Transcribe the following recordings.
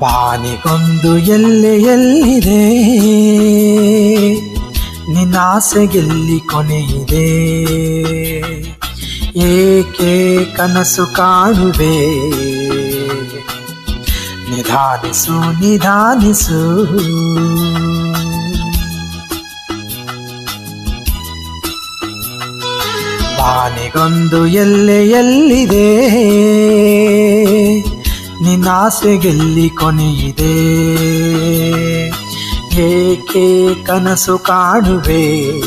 ಬಾನಿಗೊಂದು ಎಲ್ಲೆ ಎಲ್ಲಿದೆ ನಿನ್ನಾಸೆಗೆಲ್ಲಿ ಕೊನೆಯಿದೆ ಏಕೆ ಕನಸು ಕಾಣುವೆ ನಿಧಾನಿಸು ನಿಧಾನಿಸು ಬಾನಿಗೊಂದು ಎಲ್ಲೆ ಎಲ್ಲಿದೆ ನಿನ್ನಾಸೆಗೆಲ್ಲಿ ಕೊನೆಯಿದೆ ಏಕೆ ಕನಸು ಕಾಣುವೆ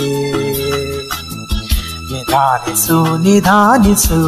ನಿಧಾನಿಸು ನಿಧಾನಿಸು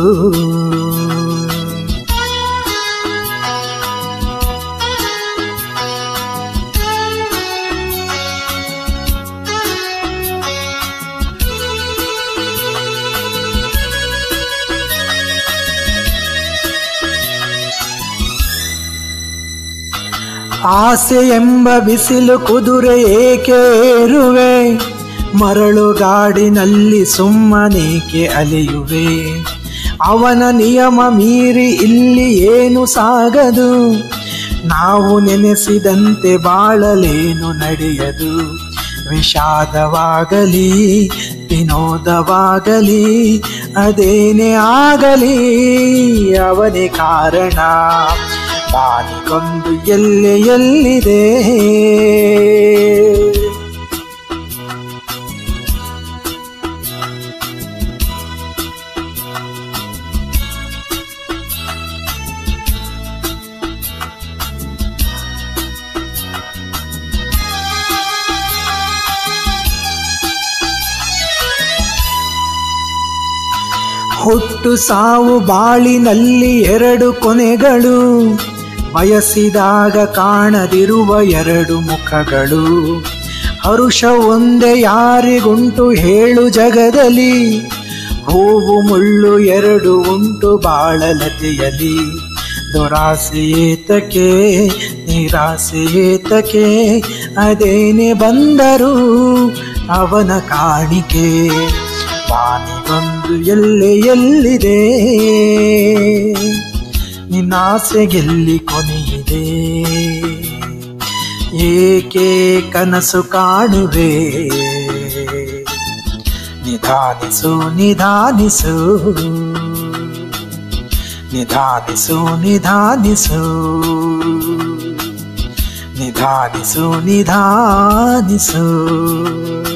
ಆಸೆ ಎಂಬ ಬಿಸಿಲು ಕುದುರೆ ಏಕೆ ಏರುವೆ ಮರಳು ಗಾಡಿನಲ್ಲಿ ಸುಮ್ಮನೇಕೆ ಅಲೆಯುವೆ ಅವನ ನಿಯಮ ಮೀರಿ ಇಲ್ಲಿ ಏನು ಸಾಗದು ನಾವು ನೆನೆಸಿದಂತೆ ಬಾಳಲೇನು ನಡೆಯದು ವಿಷಾದವಾಗಲಿ ವಿನೋದವಾಗಲಿ ಅದೇನೇ ಆಗಲಿ ಅವನೇ ಕಾರಣ ಬಾನಿಗೊಂದು ಎಲ್ಲೆ ಎಲ್ಲಿದೆ ಹುಟ್ಟು ಸಾವು ಬಾಳಿನಲ್ಲಿ ಎರಡು ಕೊನೆಗಳು ಬಯಸಿದಾಗ ಕಾಣದಿರುವ ಎರಡು ಮುಖಗಳು ಹರುಷ ಒಂದೇ ಯಾರಿಗುಂಟು ಹೇಳು ಜಗದಲ್ಲಿ ಹೂವು ಮುಳ್ಳು ಎರಡು ಉಂಟು ಬಾಳಲತೆಯಲಿ ದುರಾಸೆಯೇತಕ್ಕೆ ನಿರಾಸೆಯೇತಕ್ಕೆ ಅದೇನೆ ಬಂದರು ಅವನ ಕಾಣಿಕೆ ಬಾನಿಗೊಂದು ಎಲ್ಲೆ ಎಲ್ಲಿದೆ ನಿನ್ನಾಸೆಗೆಲ್ಲಿ ಕೊನೆಯಿದೆ ಏಕೆ ಕನಸು ಕಾಣುವೆ ನಿಧಾನಿಸು ನಿಧಾನಿಸು ನಿಧಾನಿಸು ನಿಧಾನಿಸು ನಿಧಾನಿಸು ನಿಧಾನಿಸು